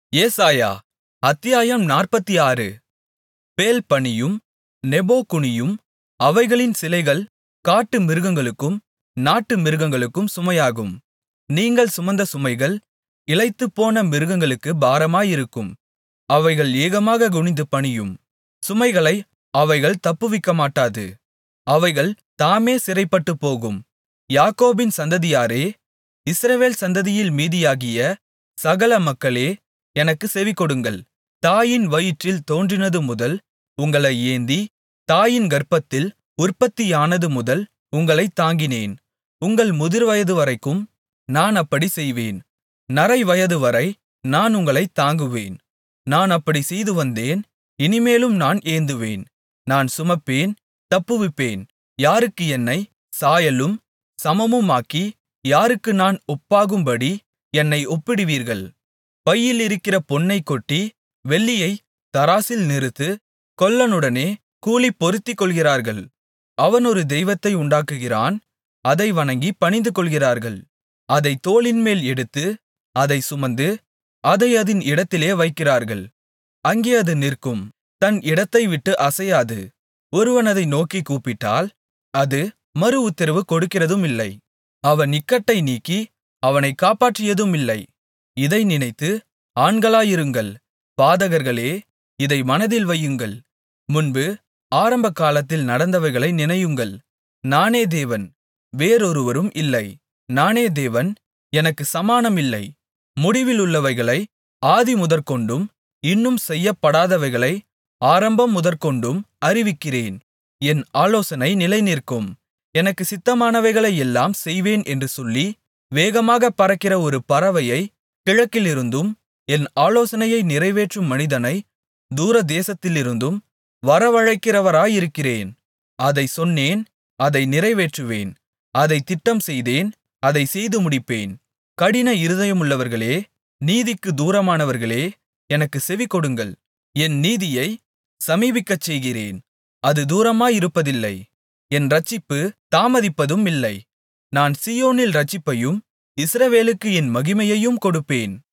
ஏசாயா அத்தியாயம் நாற்பத்தாறு பேல் பனியும் நெபோ குனியும் அவைகளின் சிலைகள் காட்டு மிருகங்களுக்கும் நாட்டு மிருகங்களுக்கும் சுமையாகும் நீங்கள் சுமந்த சுமைகள் இளைத்துப்போன மிருகங்களுக்குப் பாரமாயிருக்கும் அவைகள் ஏகமாகக் குனிந்து பணியும் சுமைகளை அவைகள் தப்புவிக்கமாட்டாது அவைகள் தாமே சிறைப்பட்டுப்போகும் யாக்கோபின் சந்ததியாரே இஸ்ரவேல் சந்ததியில் மீதியாகிய சகல மக்களே எனக்குச் செவிகொடுங்கள் தாயின் வயிற்றில் தோன்றினதுமுதல் உங்களை ஏந்தி தாயின் கர்ப்பத்தில் உற்பத்தியானதுமுதல் உங்களைத் தாங்கினேன் உங்கள் முதிர்வயதுவரைக்கும் நான் அப்படிச் செய்வேன் நரைவயதுவரை நான் உங்களைத் தாங்குவேன் நான் அப்படிச் செய்துவந்தேன் இனிமேலும் நான் ஏந்துவேன் நான் சுமப்பேன் தப்புவிப்பேன் யாருக்கு என்னைச் சாயலும் சமமுமாக்கி யாருக்கு நான் ஒப்பாகும்படி என்னை ஒப்பிடுவீர்கள் பையிலிருக்கிற பொன்னைக் கொட்டி வெள்ளியைத் தராசில் நிறுத்து கொல்லனுடனே கூலி பொருத்திக்கொள்கிறார்கள் அவன் ஒரு தெய்வத்தை உண்டாக்குகிறான் அதை வணங்கிப் பணிந்துகொள்கிறார்கள் அதைத் தோளின்மேல் எடுத்து அதைச் சுமந்து அதை அதின் இடத்திலே வைக்கிறார்கள் அங்கே அது நிற்கும் தன் இடத்தைவிட்டு அசையாது ஒருவன் அதை நோக்கிக் கூப்பிட்டால் அது மறுஉத்திரவு கொடுக்கிறதுமில்லை அவன் இக்கட்டை நீக்கி அவனைக் காப்பாற்றியதுமில்லை இதை நினைத்து ஆண்களாயிருங்கள் பாதகர்களே இதை மனதில் வையுங்கள் முன்பு ஆரம்பகாலத்தில் நடந்தவைகளை நினையுங்கள் நானே தேவன் வேறொருவரும் இல்லை நானே தேவன் எனக்கு சமானம் இல்லை முடிவிலுள்ளவைகளை ஆதிமுதற்கொண்டும் இன்னும் செய்யப்படாதவைகளை ஆரம்பம் முதற்கொண்டும் அறிவிக்கிறேன் என் ஆலோசனை நிலைநிற்கும் எனக்கு சித்தமானவைகளையெல்லாம் செய்வேன் என்று சொல்லி வேகமாகப் பறக்கிற ஒரு பறவையை கிழக்கிலிருந்தும் என் ஆலோசனையை நிறைவேற்றும் மனிதனை தூரதேசத்திலிருந்தும் வரவழைக்கிறவராயிருக்கிறேன் அதைச் சொன்னேன் அதை நிறைவேற்றுவேன் அதைத் திட்டம் செய்தேன் அதைச் செய்து முடிப்பேன் கடின இருதயமுள்ளவர்களே நீதிக்கு தூரமானவர்களே எனக்குச் செவிகொடுங்கள் என் நீதியை சமீபிக்கச் செய்கிறேன் அது தூரமாயிருப்பதில்லை என் இரட்சிப்பு தாமதிப்பதும் இல்லை நான் சீயோனில் இரட்சிப்பையும் இஸ்ரவேலுக்கு என் மகிமையையும் கொடுப்பேன்